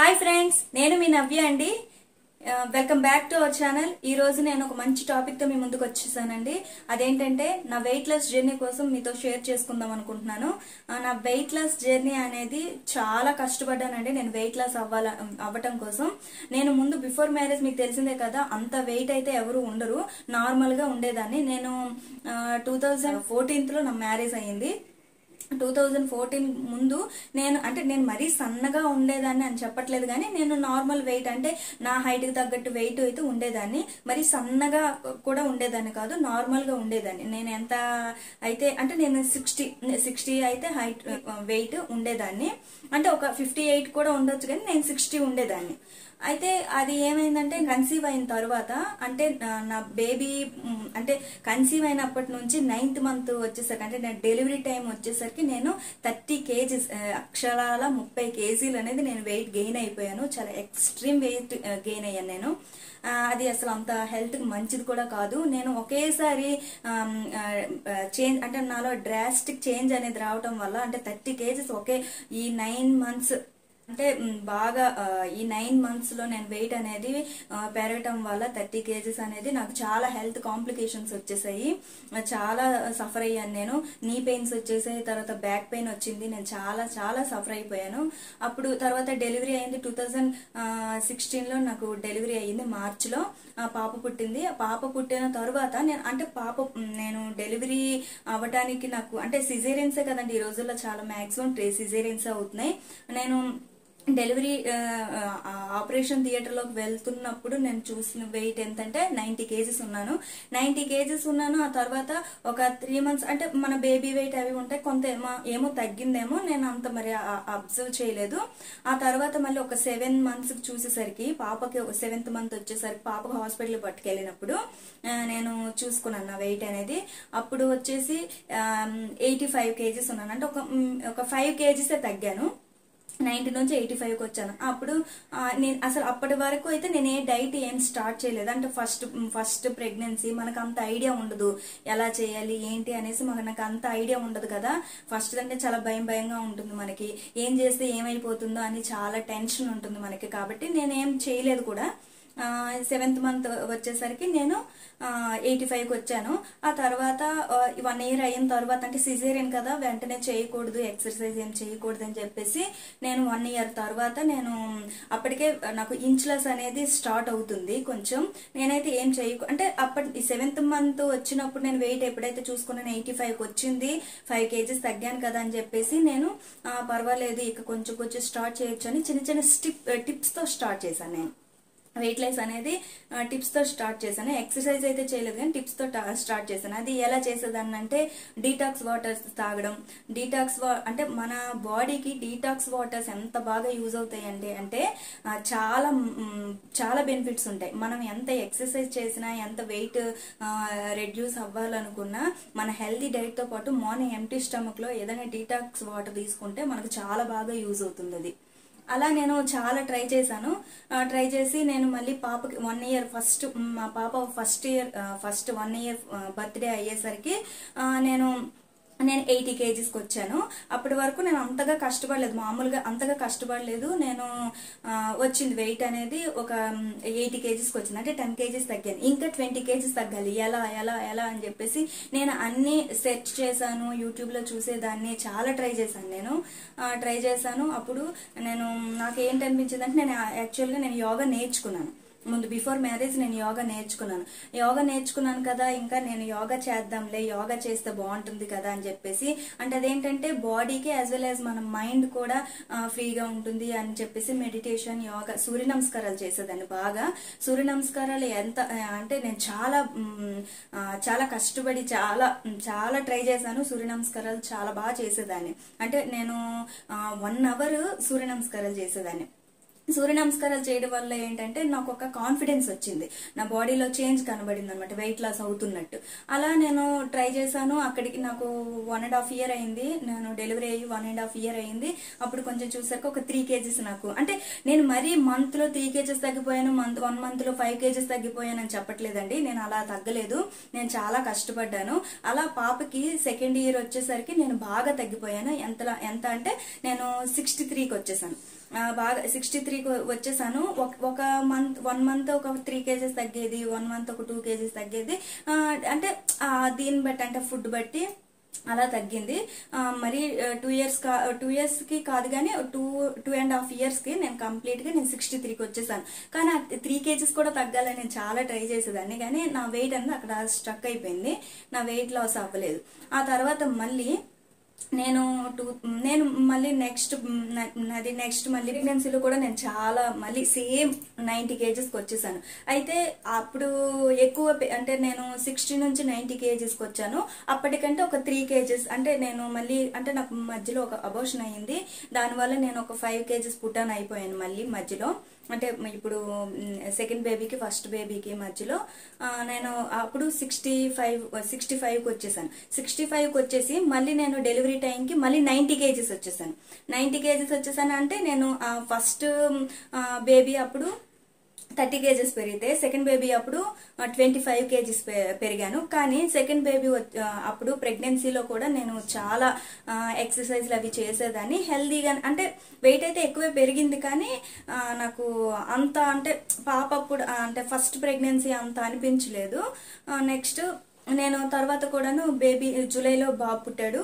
hi friends నేను మీ నవ్య అండి welcome back to our channel ఈ రోజు నేను ఒక మంచి టాపిక్ తో మీ ముందుకు వచ్చేసానండి అదేంటంటే నా వెయిట్ లాస్ జర్నీ కోసం మీతో షేర్ చేసుకుందాం అనుకుంటున్నాను ఆ, నా వెయిట్ లాస్ జర్నీ అనేది చాలా కష్టపడ్డానండి నేను వెయిట్ లాస్ అవ్వాల అవ్వటం కోసం నేను ముందు బిఫోర్ మ్యారేజ్ మీకు తెలిసిందే కదా అంత వెయిట్ అయితే ఎవరు ఉండరు నార్మల్ గా ఉండేదాన్ని నేను టూ థౌజండ్ ఫోర్టీన్త్ లో నా మ్యారేజ్ అయ్యింది టూ థౌజండ్ ఫోర్టీన్ ముందు నేను అంటే నేను మరీ సన్నగా ఉండేదాన్ని అని చెప్పట్లేదు కానీ నేను నార్మల్ వెయిట్ అంటే నా హైట్ కి తగ్గట్టు వెయిట్ అయితే ఉండేదాన్ని మరి సన్నగా కూడా ఉండేదాన్ని కాదు నార్మల్ గా ఉండేదాన్ని నేను ఎంత అయితే అంటే నేను సిక్స్టీ సిక్స్టీ అయితే హైట్ వెయిట్ ఉండేదాన్ని అంటే ఒక ఫిఫ్టీ ఎయిట్ కూడా ఉండొచ్చు కానీ నేను సిక్స్టీ ఉండేదాన్ని అయితే అది ఏమైందంటే కన్సీవ్ అయిన తర్వాత అంటే నా- నా బేబీ మ్, అంటే కన్సీవ్ అయినప్పటి నుంచి నైన్త్ మంత్ వచ్చేసరికి అంటే నా డెలివరీ టైం వచ్చేసరికి నేను థర్టీ కేజీస్ అక్షరాల ముప్పై కేజీలు అనేది నేను వెయిట్ గెయిన్ అయిపోయాను చాలా ఎక్స్ట్రీమ్ వెయిట్ గెయిన్ అయ్యాను నేను ఆ, అది అసలు అంత హెల్త్ కి మంచిది కూడా కాదు నేను ఒకేసారి చేంజ్ అంటే నాలో డ్రాస్టిక్ చేంజ్ అనేది రావటం వల్ల అంటే థర్టీ కేజీస్ ఒకే ఈ నైన్ మంత్స్ అంటే మ్, బాగా ఆ, ఈ నైన్ మంత్స్ లో నేను వెయిట్ అనేది ఆ, పెరగటం వల్ల థర్టీ కేజీస్ అనేది నాకు చాలా హెల్త్ కాంప్లికేషన్స్ వచ్చేసాయి ఆ, చాలా సఫర్ అయ్యాను నేను నీ పెయిన్స్ వచ్చేసాయి తర్వాత బ్యాక్ పెయిన్ వచ్చింది నేను చాలా చాలా సఫర్ అయిపోయాను అప్పుడు తర్వాత డెలివరీ అయింది టూ థౌజండ్ సిక్స్టీన్ లో నాకు డెలివరీ అయ్యింది మార్చ్ లో ఆ పాప పుట్టింది ఆ పాప పుట్టిన తర్వాత నేను అంటే పాప మ్, నేను డెలివరీ అవ్వటానికి నాకు అంటే సిజేరియన్సే కదండి ఈ రోజుల్లో చాలా మాక్సిమం సిజేరియన్స్ అవుతున్నాయి నేను డెలివరీ ఆపరేషన్ థియేటర్ లోకి వెళ్తున్నప్పుడు నేను చూసిన వెయిట్ ఎంతంటే నైన్టీ కేజీస్ ఉన్నాను నైన్టీ కేజీస్ ఉన్నాను ఆ తర్వాత ఒక త్రీ మంత్స్ అంటే మన బేబీ వెయిట్ అవి ఉంటాయి కొంత ఏమో- ఏమో తగ్గిందేమో నేను అంత మరి అబ్జర్వ్ చేయలేదు ఆ తర్వాత మళ్ళీ ఒక సెవెన్ మంత్స్ చూసేసరికి పాపకి సెవెంత్ మంత్ వచ్చేసరికి పాపకు హాస్పిటల్ పట్టుకెళ్ళినప్పుడు ఆ, నేను చూసుకున్నాను నా వెయిట్ అనేది అప్పుడు వచ్చేసి ఎయిటీ ఫైవ్ కేజీస్ ఉన్నాను అంటే ఒక మ్, ఒక ఫైవ్ కేజీసే తగ్గాను నైన్టీ నుంచి ఎయిటీ ఫైవ్కి వచ్చాను అప్పుడు ఆ, నేను అసలు అప్పటి వరకు అయితే నేను ఏ డైట్ ఏం స్టార్ట్ చేయలేదు అంటే ఫస్ట్ ఫస్ట్ ప్రెగ్నెన్సీ మనకు అంత ఐడియా ఉండదు ఎలా చేయాలి ఏంటి అనేసి మనకు అంత ఐడియా ఉండదు కదా ఫస్ట్ అంటే చాలా భయం భయంగా ఉంటుంది మనకి ఏం చేస్తే ఏమైపోతుందో అని చాలా టెన్షన్ ఉంటుంది మనకి కాబట్టి నేను ఏం చేయలేదు కూడా సెవెంత్ మంత్ వచ్చేసరికి నేను ఎయిటీ ఫైవ్కి వచ్చాను ఆ తర్వాత వన్ ఇయర్ అయిన తర్వాత అంటే సిజేరియన్ కదా వెంటనే చేయకూడదు ఎక్సర్సైజ్ ఏం చేయకూడదు అని చెప్పేసి నేను వన్ ఇయర్ తర్వాత నేను అప్పటికే నాకు ఇంచ్లెస్ అనేది స్టార్ట్ అవుతుంది కొంచెం నేనైతే ఏం చేయకు అంటే అప్పటి సెవెంత్ మంత్ వచ్చినప్పుడు నేను వెయిట్ ఎప్పుడైతే చూసుకున్నాను ఎయిటీ ఫైవ్కి వచ్చింది ఫైవ్ కేజీస్ తగ్గాను కదా అని చెప్పేసి నేను ఆ, పర్వాలేదు ఇక కొంచెం కొంచెం స్టార్ట్ చేయొచ్చు అని చిన్న చిన్న స్టిప్ టిప్స్తో స్టార్ట్ చేశాను నేను వెయిట్ లైస్ అనేది ఆ, టిప్స్ తో స్టార్ట్ చేశాను ఎక్సర్సైజ్ అయితే చేయలేదు కానీ టిప్స్ తో టా- స్టార్ట్ చేశాను అది ఎలా చేసేదాన్ని అంటే డీటాక్స్ వాటర్స్ తాగడం డీటాక్స్ వా అంటే మన బాడీకి డీటాక్స్ వాటర్స్ ఎంత బాగా యూజ్ అవుతాయండి అంటే ఆ, చాలా మ్, చాలా బెనిఫిట్స్ ఉంటాయి మనం ఎంత ఎక్సర్సైజ్ చేసినా ఎంత వెయిట్ రెడ్యూస్ అవ్వాలనుకున్నా మన హెల్తీ డైట్ తో పాటు మార్నింగ్ ఎంటీ స్టమక్ లో ఏదైనా డీటాక్స్ వాటర్ తీసుకుంటే మనకు చాలా బాగా యూజ్ అవుతుంది అది అలా నేను చాలా ట్రై చేశాను ఆ, ట్రై చేసి నేను మళ్ళీ పాపకి వన్ ఇయర్ ఫస్ట్ మా పాప first year first one year birthday అయ్యేసరికి ఆ, నేను నేను ఎయిటీ కేజీస్కి వచ్చాను అప్పటి వరకు నేను అంతగా కష్టపడలేదు మామూలుగా అంతగా కష్టపడలేదు నేను ఆ, వచ్చింది వెయిట్ అనేది ఒక ఎయిటీ కేజీస్కి వచ్చింది అంటే టెన్ కేజీస్ తగ్గాను ఇంకా ట్వంటీ కేజీస్ తగ్గాలి ఎలా ఎలా ఎలా అని చెప్పేసి నేను అన్ని సెర్చ్ చేశాను యూట్యూబ్లో చూసేదాన్ని చాలా ట్రై చేశాను నేను ట్రై చేశాను అప్పుడు నేను నాకు ఏంటి అనిపించింది అంటే నేను యాక్చువల్గా నేను యోగా నేర్చుకున్నాను ముందు బిఫోర్ మ్యారేజ్ నేను యోగా నేర్చుకున్నాను యోగా నేర్చుకున్నాను కదా ఇంకా నేను యోగా చేద్దాంలే యోగా చేస్తే బాగుంటుంది కదా అని చెప్పేసి అంటే అదేంటంటే బాడీకి యాజ్ వెల్ యాజ్ మన మైండ్ కూడా ఆ, ఫ్రీగా ఉంటుంది అని చెప్పేసి మెడిటేషన్ యోగా సూర్య నమస్కారాలు చేసేదాన్ని బాగా సూర్య నమస్కారాలు ఎంత ఆ, అంటే నేను చాలా మ్, ఆ, చాలా కష్టపడి చాలా మ్, చాలా ట్రై చేశాను సూర్య నమస్కారాలు చాలా బాగా చేసేదాన్ని అంటే నేను వన్ అవర్ సూర్య నమస్కారాలు చేసేదాన్ని సూర్య నమస్కారాలు చేయడం వల్ల ఏంటంటే నాకు ఒక కాన్ఫిడెన్స్ వచ్చింది నా బాడీలో చేంజ్ కనబడింది అనమాట వెయిట్ లాస్ అవుతున్నట్టు అలా నేను ట్రై చేశాను అక్కడికి నాకు వన్ అండ్ హాఫ్ ఇయర్ అయింది నేను డెలివరీ అయ్యి వన్ అండ్ హాఫ్ ఇయర్ అయింది అప్పుడు కొంచెం చూసాక ఒక త్రీ కేజీస్ నాకు అంటే నేను మరీ మంత్ లో త్రీ కేజెస్ తగ్గిపోయాను మంత్ వన్ మంత్ లో ఫైవ్ కేజెస్ తగ్గిపోయాను అని చెప్పట్లేదండి నేను అలా తగ్గలేదు నేను చాలా కష్టపడ్డాను అలా పాపకి సెకండ్ ఇయర్ వచ్చేసరికి నేను బాగా తగ్గిపోయాను ఎంత ఎంత అంటే నేను సిక్స్టీ త్రీకి వచ్చేసాను ఆ, బాగా సిక్స్టీ త్రీ వచ్చేసాను ఒక- ఒక మంత్ వన్ మంత్ ఒక త్రీ కేజెస్ తగ్గేది వన్ మంత్ ఒక టూ కేజెస్ తగ్గేది ఆ, అంటే ఆ, దీన్ని బట్టి అంటే ఫుడ్ బట్టి అలా తగ్గింది ఆ, మరి టూ ఇయర్స్ కా టూ ఇయర్స్ కి కాదు కానీ two two and half years కి నేను కంప్లీట్ గా నేను సిక్స్టీ త్రీకి వచ్చేసాను కానీ త్రీ కేజెస్ కూడా తగ్గాలని నేను చాలా ట్రై చేసేదాన్ని కానీ నా వెయిట్ అనేది అక్కడ స్ట్రక్ అయిపోయింది నా వెయిట్ లాస్ అవ్వలేదు ఆ తర్వాత మళ్ళీ నేను టూ నేను మళ్ళీ నెక్స్ట్ అది నెక్స్ట్ మళ్ళీ ప్రెగ్నెన్సీలో కూడా నేను చాలా మళ్ళీ సేమ్ నైంటీ కేజెస్కి వచ్చేసాను అయితే అప్పుడు ఎక్కువ పె- అంటే నేను సిక్స్టీ నుంచి నైంటీ కేజెస్కి వచ్చాను అప్పటికంటే ఒక త్రీ కేజెస్ అంటే నేను మళ్ళీ అంటే నాకు మధ్యలో ఒక అబోషన్ అయ్యింది దానివల్ల నేను ఒక ఫైవ్ కేజెస్ పుట్టాన్ అయిపోయాను మళ్ళీ మధ్యలో అంటే ఇప్పుడు సెకండ్ బేబీకి ఫస్ట్ బేబీకి మధ్యలో ఆ, నేను అప్పుడు సిక్స్టీ ఫైవ్ సిక్స్టీ ఫైవ్కి వచ్చేసాను సిక్స్టీ ఫైవ్కి వచ్చేసి మళ్ళీ నేను డెలివరీ టైంకి మళ్ళీ నైంటీ కేజీస్ వచ్చేసాను నైంటీ కేజీస్ వచ్చేసాను అంటే నేను ఫస్ట్ బేబీ అప్పుడు థర్టీ కేజెస్ పెరిగితే సెకండ్ బేబీ అప్పుడు ట్వంటీ ఫైవ్ కేజీస్ పెరిగాను కానీ సెకండ్ బేబీ అప్పుడు ప్రెగ్నెన్సీలో కూడా నేను చాలా ఎక్సర్సైజ్లు అవి చేసేదాన్ని హెల్దీగా అంటే వెయిట్ అయితే ఎక్కువే పెరిగింది కానీ ఆ, నాకు అంత అంటే పాప అప్పుడు ఆ, అంటే ఫస్ట్ ప్రెగ్నెన్సీ అంత అనిపించలేదు నెక్స్ట్ నేను తర్వాత కూడాను బేబీ జూలైలో బాబు పుట్టాడు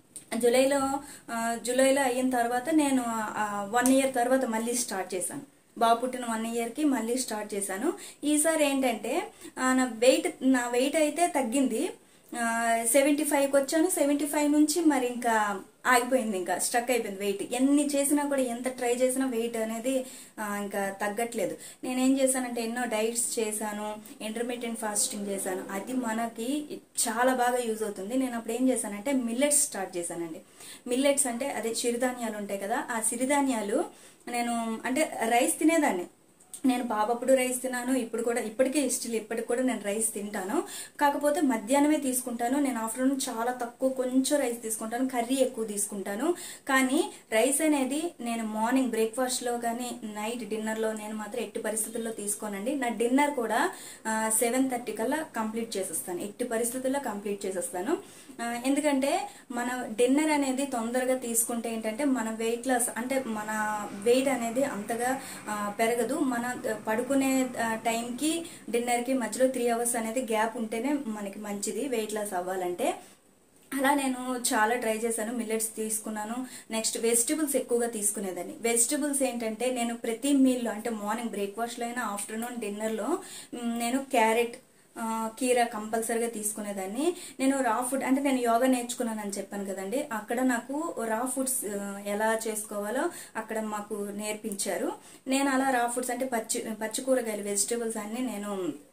జూలైలో ఆ, జూలైలో అయిన తర్వాత నేను వన్ ఇయర్ తర్వాత మళ్ళీ స్టార్ట్ చేశాను బాబు పుట్టిన వన్ ఇయర్కి మళ్ళీ స్టార్ట్ చేశాను ఈసారి ఏంటంటే ఆ, నా వెయిట్ నా వెయిట్ అయితే తగ్గింది సెవెంటీ ఫైవ్కి వచ్చాను సెవెంటీ ఫైవ్ నుంచి మరి ఇంకా ఆగిపోయింది ఇంకా స్ట్రక్ అయిపోయింది వెయిట్ ఎన్ని చేసినా కూడా ఎంత ట్రై చేసినా వెయిట్ అనేది ఆ, ఇంకా తగ్గట్లేదు నేనేం చేశానంటే ఎన్నో డైట్స్ చేశాను ఇంటర్మీడియట్ ఫాస్టింగ్ చేశాను అది మనకి చాలా బాగా యూజ్ అవుతుంది నేను అప్పుడు ఏం చేశానంటే మిల్లెట్స్ స్టార్ట్ చేశానండి మిల్లెట్స్ అంటే అదే చిరుధాన్యాలు ఉంటాయి కదా ఆ సిరిధాన్యాలు నేను అంటే రైస్ తినేదాన్ని నేను పాపప్పుడు రైస్ తిన్నాను ఇప్పుడు కూడా ఇప్పటికే ఇష్టం ఇప్పటికి కూడా నేను రైస్ తింటాను కాకపోతే మధ్యాహ్నమే తీసుకుంటాను నేను ఆఫ్టర్నూన్ చాలా తక్కువ కొంచెం రైస్ తీసుకుంటాను కర్రీ ఎక్కువ తీసుకుంటాను కానీ రైస్ అనేది నేను మార్నింగ్ బ్రేక్ఫాస్ట్లో కానీ నైట్ డిన్నర్లో నేను మాత్రం ఎట్టి పరిస్థితుల్లో తీసుకోనండి నా డిన్నర్ కూడా సెవెన్ థర్టీ కల్లా కంప్లీట్ చేసేస్తాను ఎట్టి పరిస్థితుల్లో కంప్లీట్ చేసేస్తాను ఆ, ఎందుకంటే మన డిన్నర్ అనేది తొందరగా తీసుకుంటే ఏంటంటే మన వెయిట్ లాస్ అంటే మన వెయిట్ అనేది అంతగా ఆ, పెరగదు మన ఆ, పడుకునే ఆ, టైంకి డిన్నర్కి మధ్యలో త్రీ అవర్స్ అనేది గ్యాప్ ఉంటేనే మనకి మంచిది వెయిట్ లాస్ అవ్వాలంటే అలా నేను చాలా ట్రై చేశాను మిల్లెట్స్ తీసుకున్నాను నెక్స్ట్ వెజిటబుల్స్ ఎక్కువగా తీసుకునేదాన్ని వెజిటబుల్స్ ఏంటంటే నేను ప్రతి మీల్లో అంటే మార్నింగ్ బ్రేక్ఫాస్ట్లో అయినా ఆఫ్టర్నూన్ డిన్నర్లో మ్, నేను క్యారెట్ ఆ, కీర కంపల్సరీగా తీసుకునేదాన్ని నేను రా ఫుడ్ అంటే నేను యోగా నేర్చుకున్నానని చెప్పాను కదండి అక్కడ నాకు రా ఫుడ్స్ ఆ, ఎలా చేసుకోవాలో అక్కడ మాకు నేర్పించారు నేను అలా రా ఫుడ్స్ అంటే పచ్చి పచ్చి కూరగాయలు వెజిటేబుల్స్ అన్ని నేను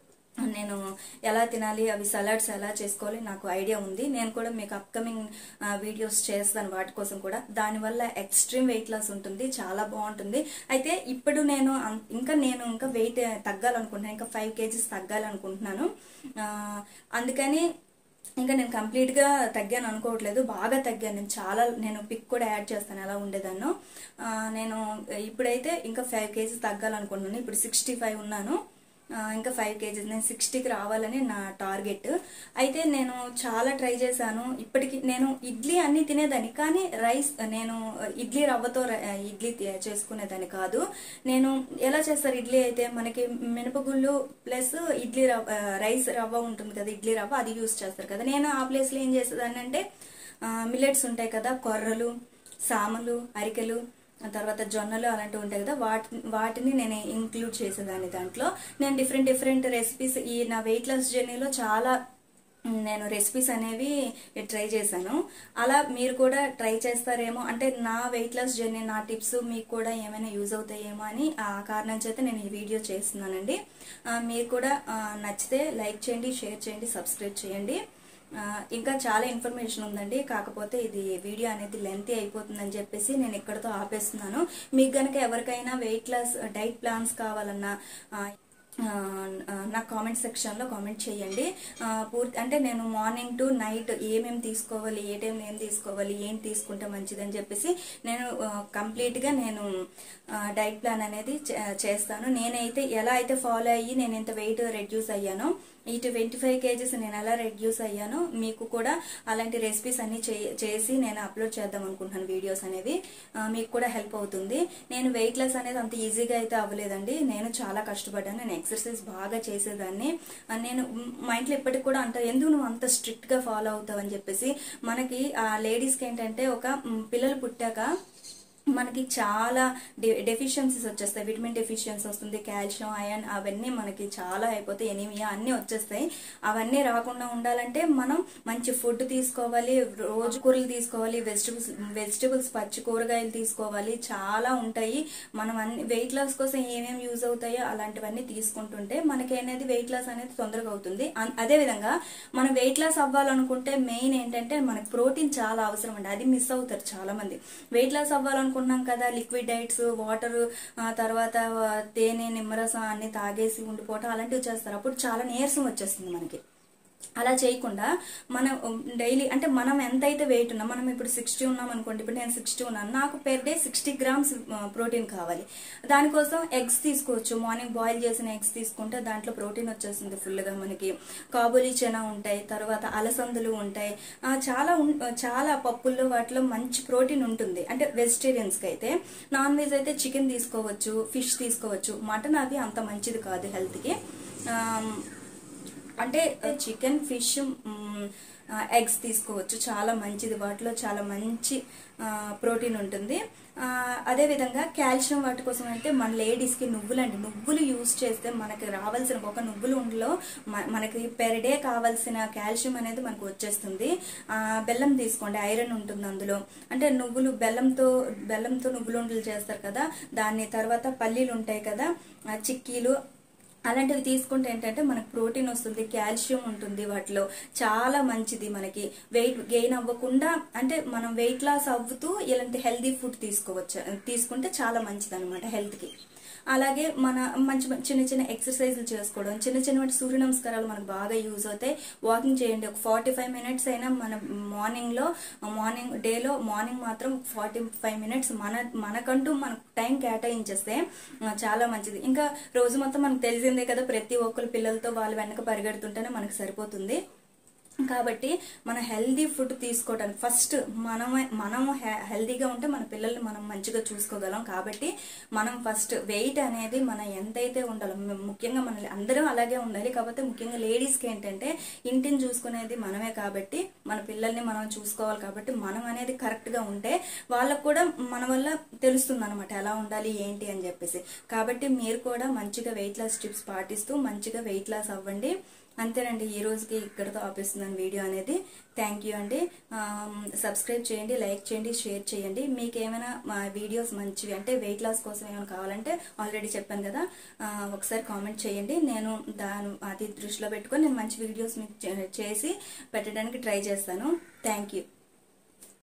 నేను ఎలా తినాలి అవి సలాడ్స్ ఎలా చేసుకోవాలి నాకు ఐడియా ఉంది నేను కూడా మీకు అప్కమింగ్ వీడియోస్ చేస్తాను వాటి కోసం కూడా దానివల్ల ఎక్స్ట్రీమ్ వెయిట్ లాస్ ఉంటుంది చాలా బాగుంటుంది అయితే ఇప్పుడు నేను అం- ఇంకా నేను ఇంకా వెయిట్ తగ్గాలనుకుంటున్నాను ఇంకా ఫైవ్ కేజీస్ తగ్గాలనుకుంటున్నాను ఆ, అందుకని ఇంకా నేను కంప్లీట్ గా తగ్గాను అనుకోవట్లేదు బాగా తగ్గాను నేను చాలా నేను పిక్ కూడా యాడ్ చేస్తాను ఎలా ఉండేదాన్నో ఆ, నేను ఇప్పుడైతే ఇంకా ఫైవ్ కేజీస్ తగ్గాలనుకుంటున్నాను ఇప్పుడు సిక్స్టీ ఫైవ్ ఉన్నాను ఆ, ఇంకా ఫైవ్ కేజీస్ నేను సిక్స్టీకి రావాలని నా టార్గెట్ అయితే నేను చాలా ట్రై చేశాను ఇప్పటికి నేను ఇడ్లీ అన్ని తినేదాన్ని కానీ రైస్ నేను ఇడ్లీ రవ్వతో ర- ఇడ్లీ తి- చేసుకునేదాన్ని కాదు నేను ఎలా చేస్తారు ఇడ్లీ అయితే మనకి మినపగుళ్ళు ప్లస్ ఇడ్లీ రవ్వ ఆ, రైస్ రవ్వ ఉంటుంది కదా ఇడ్లీ రవ్వ అది యూస్ చేస్తారు కదా నేను ఆ ప్లేస్లో ఏం చేసేదాన్ని అంటే మిల్లెట్స్ ఉంటాయి కదా కొర్రలు సామలు అరికెలు ఆ తర్వాత జొన్నలు అలాంటివి ఉంటాయి కదా వాటి వాటిని నేను ఇంక్లూడ్ చేసేదాన్ని దాంట్లో నేను డిఫరెంట్ డిఫరెంట్ రెసిపీస్ ఈ నా వెయిట్ లాస్ జర్నీలో చాలా మ్, నేను రెసిపీస్ అనేవి ట్రై చేశాను అలా మీరు కూడా ట్రై చేస్తారేమో అంటే నా వెయిట్ లాస్ జర్నీ నా టిప్స్ మీకు కూడా ఏమైనా యూజ్ అవుతాయేమో అని ఆ కారణం చేత నేను ఈ వీడియో చేస్తున్నానండి ఆ, మీరు కూడా ఆ, నచ్చితే లైక్ చేయండి షేర్ చేయండి సబ్స్క్రైబ్ చేయండి ఆ, ఇంకా చాలా ఇన్ఫర్మేషన్ ఉందండి కాకపోతే ఇది వీడియో అనేది లెంతీ అయిపోతుందని చెప్పేసి నేను ఇక్కడతో ఆపేస్తున్నాను మీకు గనక ఎవరికైనా వెయిట్ లాస్ డైట్ ప్లాన్స్ కావాలన్నా ఆ, ఆ, ఆ, నా కామెంట్ సెక్షన్లో కామెంట్ చేయండి ఆ, పూర్తి అంటే నేను మార్నింగ్ టు నైట్ ఏమేమి తీసుకోవాలి ఏ టైం ఏం తీసుకోవాలి ఏం తీసుకుంటే మంచిదని చెప్పేసి నేను ఆ, కంప్లీట్గా నేను ఆ, డైట్ ప్లాన్ అనేది చే- చేస్తాను నేనైతే ఎలా అయితే ఫాలో అయ్యి నేను ఇంత వెయిట్ రెడ్యూస్ అయ్యానో ఈ ట్వంటీ ఫైవ్ కేజెస్ నేను ఎలా రెడ్యూస్ అయ్యానో మీకు కూడా అలాంటి రెసిపీస్ అన్ని చే- చేసి నేను అప్లోడ్ చేద్దాం అనుకుంటున్నాను వీడియోస్ అనేవి ఆ, మీకు కూడా హెల్ప్ అవుతుంది నేను వెయిట్ లాస్ అనేది అంత ఈజీగా అయితే అవ్వలేదండి నేను చాలా కష్టపడ్డాను నేను ఎక్సర్సైజ్ బాగా చేసేదాన్ని ఆ, నేను మ్, మా ఇంట్లో ఇప్పటికి కూడా అంటారు ఎందుకు నువ్వు అంత స్ట్రిక్ట్ గా ఫాలో అవుతావు అని చెప్పేసి మనకి ఆ లేడీస్కి ఏంటంటే ఒక మ్, పిల్లలు పుట్టాక మనకి చాలా డెఫిషియన్సీస్ వచ్చేస్తాయి విటమిన్ డెఫిషియన్సీ వస్తుంది కాల్షియం ఐరన్ అవన్నీ మనకి చాలా అయిపోతాయి ఎనీమియా అన్నీ వచ్చేస్తాయి అవన్నీ రాకుండా ఉండాలంటే మనం మంచి ఫుడ్ తీసుకోవాలి రోజు కూరలు తీసుకోవాలి వెజిటబుల్స్ వెజిటబుల్స్ పచ్చి కూరగాయలు తీసుకోవాలి చాలా ఉంటాయి మనం అన్ని వెయిట్ లాస్ కోసం ఏమేమి యూజ్ అవుతాయో అలాంటివన్నీ తీసుకుంటుంటే మనకి అనేది వెయిట్ లాస్ అనేది తొందరగా అవుతుంది అన్- అదే విధంగా మనం వెయిట్ లాస్ అవ్వాలనుకుంటే మెయిన్ ఏంటంటే మనకి ప్రోటీన్ చాలా అవసరం అండి అది మిస్ అవుతారు చాలా మంది వెయిట్ లాస్ అవ్వాలనుకుంటున్నాం కదా లిక్విడ్ డైట్స్ వాటర్ తర్వాత ఆ, తేనె నిమ్మరసం అన్ని తాగేసి ఉండిపోవటం అలాంటివి చేస్తారు అప్పుడు చాలా నీరసం వచ్చేస్తుంది మనకి అలా చేయకుండా మనం డైలీ అంటే మనం ఎంతైతే వెయిట్ ఉన్నాం మనం ఇప్పుడు సిక్స్టీ ఉన్నాం అనుకోండి ఇప్పుడు నేను సిక్స్టీ ఉన్నాను నాకు per day sixty grams protein కావాలి దానికోసం ఎగ్స్ తీసుకోవచ్చు మార్నింగ్ బాయిల్ చేసిన ఎగ్స్ తీసుకుంటే దాంట్లో ప్రోటీన్ వచ్చేస్తుంది ఫుల్గా మనకి కాబూలీ చెనా ఉంటాయి తర్వాత అలసందులు ఉంటాయి ఆ, చాలా ఉన్- చాలా పప్పుల్లో వాటిలో మంచి ప్రోటీన్ ఉంటుంది అంటే వెజిటేరియన్స్కి అయితే నాన్ వెజ్ అయితే చికెన్ తీసుకోవచ్చు ఫిష్ తీసుకోవచ్చు మటన్ అది అంత మంచిది కాదు హెల్త్కి అంటే చికెన్ ఫిష్ ఎగ్స్ తీసుకోవచ్చు చాలా మంచిది వాటిలో చాలా మంచి ప్రోటీన్ ఉంటుంది ఆ, అదే విధంగా కాల్షియం వాటి కోసం అయితే మన లేడీస్కి నువ్వులండి నువ్వులు యూజ్ చేస్తే మనకి రావాల్సిన ఒక నువ్వులు ఉండలో మ- మనకి పెర్ డే కావాల్సిన కాల్షియం అనేది మనకు వచ్చేస్తుంది ఆ, బెల్లం తీసుకోండి ఐరన్ ఉంటుంది అందులో అంటే నువ్వులు బెల్లంతో బెల్లంతో నువ్వులు ఉండలు చేస్తారు కదా దాన్ని తర్వాత పల్లీలు ఉంటాయి కదా ఆ, చిక్కీలు అలాంటివి తీసుకుంటే ఏంటంటే మనకు ప్రోటీన్ వస్తుంది కాల్షియం ఉంటుంది వాటిలో చాలా మంచిది మనకి వెయిట్ గెయిన్ అవ్వకుండా అంటే మనం వెయిట్ లాస్ అవ్వుతూ ఇలాంటి హెల్దీ ఫుడ్ తీసుకోవచ్చు తీసుకుంటే చాలా మంచిది అనమాట హెల్త్కి అలాగే మన మంచి మంచి చిన్న చిన్న ఎక్సర్సైజ్లు చేసుకోవడం చిన్న చిన్న సూర్య నమస్కారాలు మనకు బాగా యూజ్ అవుతాయి వాకింగ్ చేయండి ఒక ఫార్టీ ఫైవ్ మినిట్స్ అయినా మన మార్నింగ్లో మార్నింగ్ డేలో మార్నింగ్ మాత్రం ఫార్టీ ఫైవ్ మినిట్స్ మన మనకంటూ మనకు టైం కేటాయించేస్తే ఆ, చాలా మంచిది ఇంకా రోజు మొత్తం మనకు తెలిసిందే కదా ప్రతి ఒక్కరు పిల్లలతో వాళ్ళు వెనక పరిగెడుతుంటేనే మనకు సరిపోతుంది కాబట్టి మన హెల్దీ ఫుడ్ తీసుకోవడానికి ఫస్ట్ మనం మనం హెల్దీగా ఉంటే మన పిల్లల్ని మనం మంచిగా చూసుకోగలం కాబట్టి మనం ఫస్ట్ వెయిట్ అనేది మన ఎంతైతే ఉండాలో ము- ముఖ్యంగా మన అందరూ అలాగే ఉండాలి కాకపోతే ముఖ్యంగా లేడీస్కి ఏంటంటే ఇంటిని చూసుకునేది మనమే కాబట్టి మన పిల్లల్ని మనం చూసుకోవాలి కాబట్టి మనం అనేది కరెక్ట్గా ఉంటే వాళ్ళకు కూడా మన వల్ల తెలుస్తుంది అనమాట ఎలా ఉండాలి ఏంటి అని చెప్పేసి కాబట్టి మీరు కూడా మంచిగా వెయిట్ లాస్ టిప్స్ పాటిస్తూ మంచిగా వెయిట్ లాస్ అవ్వండి అంతేనండి ఈ రోజుకి ఇక్కడతో ఆపేస్తున్నాను వీడియో అనేది థ్యాంక్ యూ అండి ఆమ్, సబ్స్క్రైబ్ చేయండి లైక్ చేయండి షేర్ చేయండి మీకు ఏమైనా మా వీడియోస్ మంచివి అంటే వెయిట్ లాస్ కోసం ఏమైనా కావాలంటే ఆల్రెడీ చెప్పాను కదా ఆ, ఒకసారి కామెంట్ చేయండి నేను దాని అది దృష్టిలో పెట్టుకొని నేను మంచి వీడియోస్ మీకు చే- చేసి పెట్టడానికి ట్రై చేస్తాను థ్యాంక్ యూ